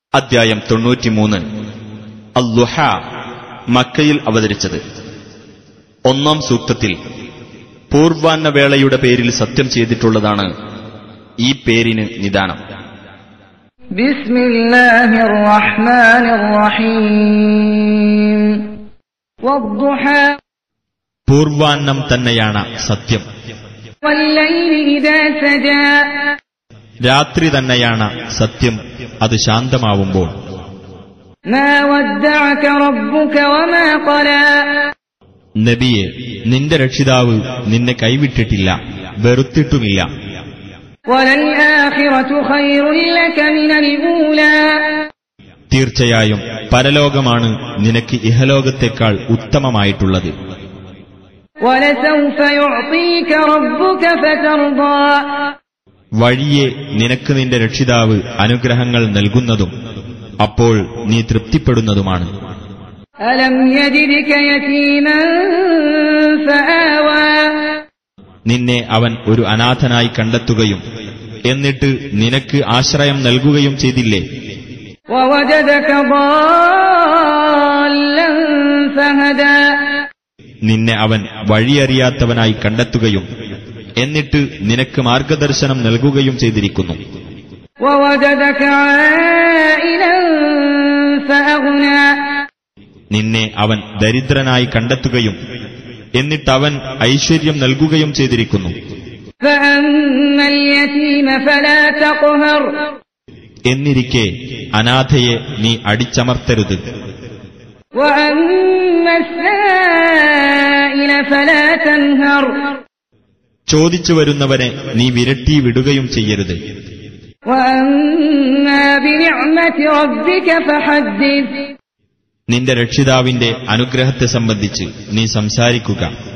അധ്യായം തൊണ്ണൂറ്റിമൂന്ന് അല്ലുഹ മക്കയിൽ അവതരിച്ചത് ഒന്നാം സൂക്തത്തിൽ പൂർവാന്ന വേളയുടെ പേരിൽ സത്യം ചെയ്തിട്ടുള്ളതാണ് ഈ പേരിന് നിദാനം بسم الله الرحمن الرحيم والضحى പൂർവാന്നം തന്നെയാണ് സത്യം والليل إذا سجى രാത്രി തന്നെയാണ് സത്യം അത് ശാന്തമാവുമ്പോൾ ما ودعك ربك وما قلى നബിയെ നിന്റെ രക്ഷിതാവ് നിന്നെ കൈവിട്ടിട്ടില്ല വെറുത്തിട്ടുമില്ല وللآخرة خير لك من الأولى തീർച്ചയായും പരലോകമാണ് നിനക്ക് ഇഹലോകത്തെക്കാൾ ഉത്തമമായിട്ടുള്ളത് ولسوف يعطيك ربك فترضى വഴിയെ നിനക്ക് നിന്റെ രക്ഷിതാവ് അനുഗ്രഹങ്ങൾ നൽകുന്നതും അപ്പോൾ നീ തൃപ്തിപ്പെടുന്നതുമാണ് ألم يجدك يتيما فآوى നിന്നെ അവൻ ഒരു അനാഥനായി കണ്ടെത്തുകയും എന്നിട്ട് നിനക്ക് ആശ്രയം നൽകുകയും ചെയ്തില്ലേ ووجدك ضالا فهدى നിന്നെ അവൻ വഴിയറിയാത്തവനായി കണ്ടെത്തുകയും എന്നിട്ട് നിനക്ക് മാർഗദർശനം നൽകുകയും ചെയ്തിരിക്കുന്നു ووجدك عائلا فأغنى നിന്നെ അവൻ ദരിദ്രനായി കണ്ടെത്തുകയും എന്നിട്ടവൻ ഐശ്വര്യം നൽകുകയും ചെയ്തിരിക്കുന്നു فأما اليتيم فلا تقهر എന്നിരിക്കെ അനാഥയെ നീ അടിച്ചമർത്തരുത് وأما السائل فلا تنهر ചോദിച്ചു വരുന്നവനെ നീ വിരട്ടി വിടുകയും ചെയ്യരുത് وأما بنعمة ربك فحدث നിന്റെ രക്ഷിതാവിന്റെ അനുഗ്രഹത്തെ സംബന്ധിച്ച് നീ സംസാരിക്കുക